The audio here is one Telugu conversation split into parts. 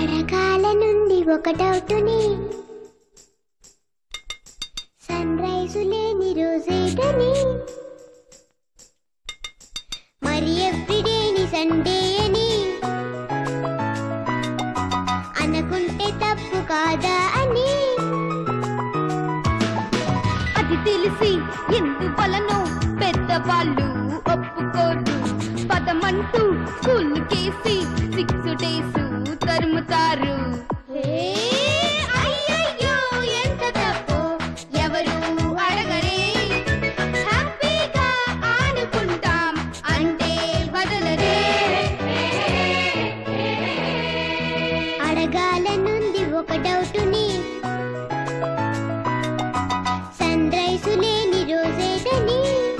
అడగాల నుండి ఒక డౌటుని సన్ రైజు లేని రోజేటని మరి ఎవ్రీడేని సండే అని అనుకుంటే తప్పు కాదా అని అది తెలిసి ఎందువలనో పెద్దవాళ్ళు ఒప్పుకోరు పదమంటూ స్కూల్ కేసి సిక్స్ డేస్ తరుముతారు ఏ, అయ్యయ్యో ఎంత తప్పు ఎవరు అడగరే హ్యాపీగా ఆడుకుంటాం అంటే వదలరే అడగాల నుండి ఒక డౌటుని సన్ రైజు లేని రోజేటని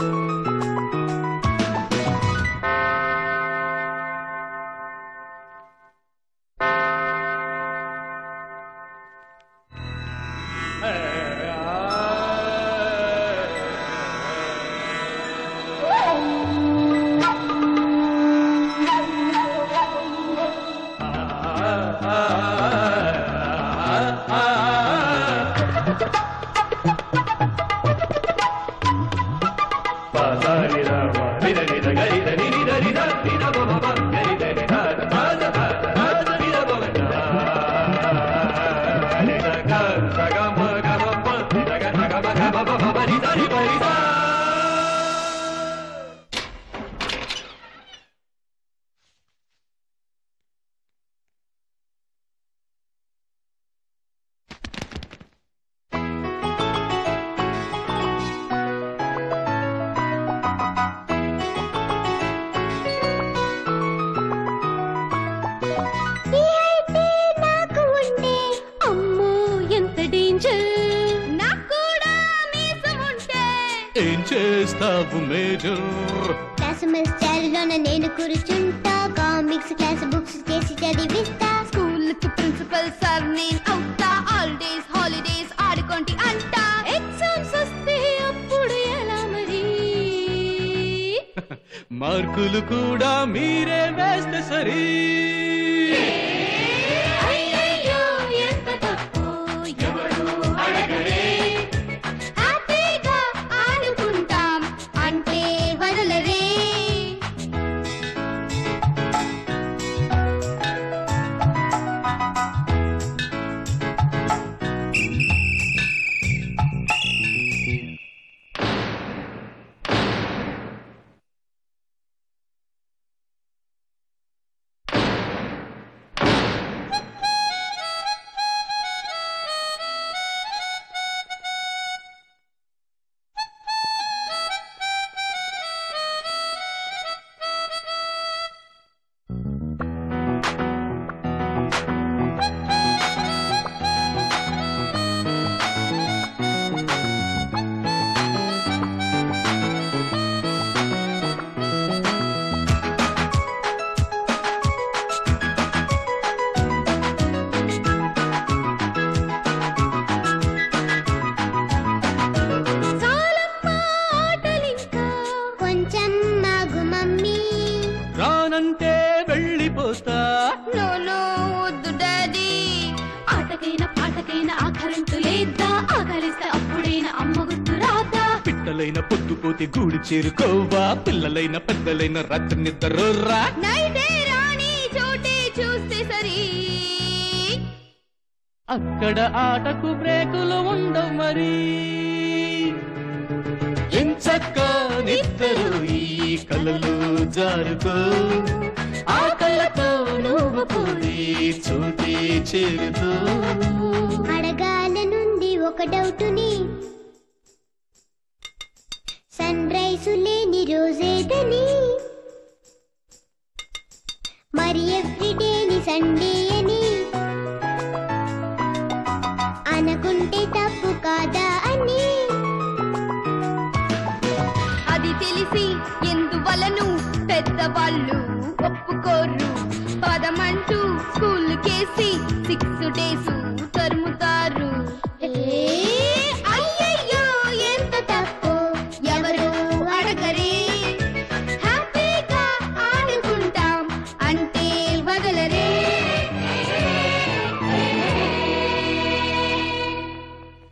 ఈ అయితే నాకు ఉండే అమ్మో ఎంత డేంజర్ నాకు కూడా మీసం ఉంటే ఏం చేస్తావు మేజర్ క్లాస్ మిస్ చాలులోన నేను కూర్చుంటా కామిక్స్ క్లాస్ బుక్స్ చేసి చదివిస్తా స్కూల్ కి ప్రిన్సిపల్ సార్ నేను అవుతా హాలిడేస్ హాలిడేస్ ఆడుకోండి అంటా ఎగ్జామ్స్ వస్తే అప్పుడు ఎలా మరి మార్కులు కూడా మీరే వేస్తే సరి అయ్యయ్యో ఎంత తప్పు ఎవరు అడగరే హ్యాపీగా ఆడుకుంటాం అంటే వదలరే చాలమ్మా ఆటలింకా కొంచెం మాగు మమ్మీ రానంటే వెళ్ళిపోతా నో నో వద్దు డాడీ ఆటకైనా పాటకైనా ఆఖరంటూ లేదా ఆకలిస్తే అప్పుడైనా అమ్మ గుర్తు రాదా పిట్టలైన పొద్దుపోతే గూడు చేరుకోవా పిల్లలైన పెద్దలైన రాత్రి నిద్రరా నైటే రాణి చోటే చూస్తే సరి అక్కడ ఆటకు బ్రేకులు ఉండవు మరి ఎంచక్క నిద్దరు ఈ కలలు జారుకో ఆ కళ్ళతో నువ్వు పోయి చోటే చేరుకో అడగాల నుండి ఒక డౌటుని సన్ రైజు లేని రోజేదని మరి ఎవ్రీడేని సండే అని అనుకుంటే తప్పు కాదా అని అది తెలిసి ఎందువలను పెద్దవాళ్ళు ఒప్పుకోరు పదమంటూ స్కూల్ కేసి సిక్స్ డేస్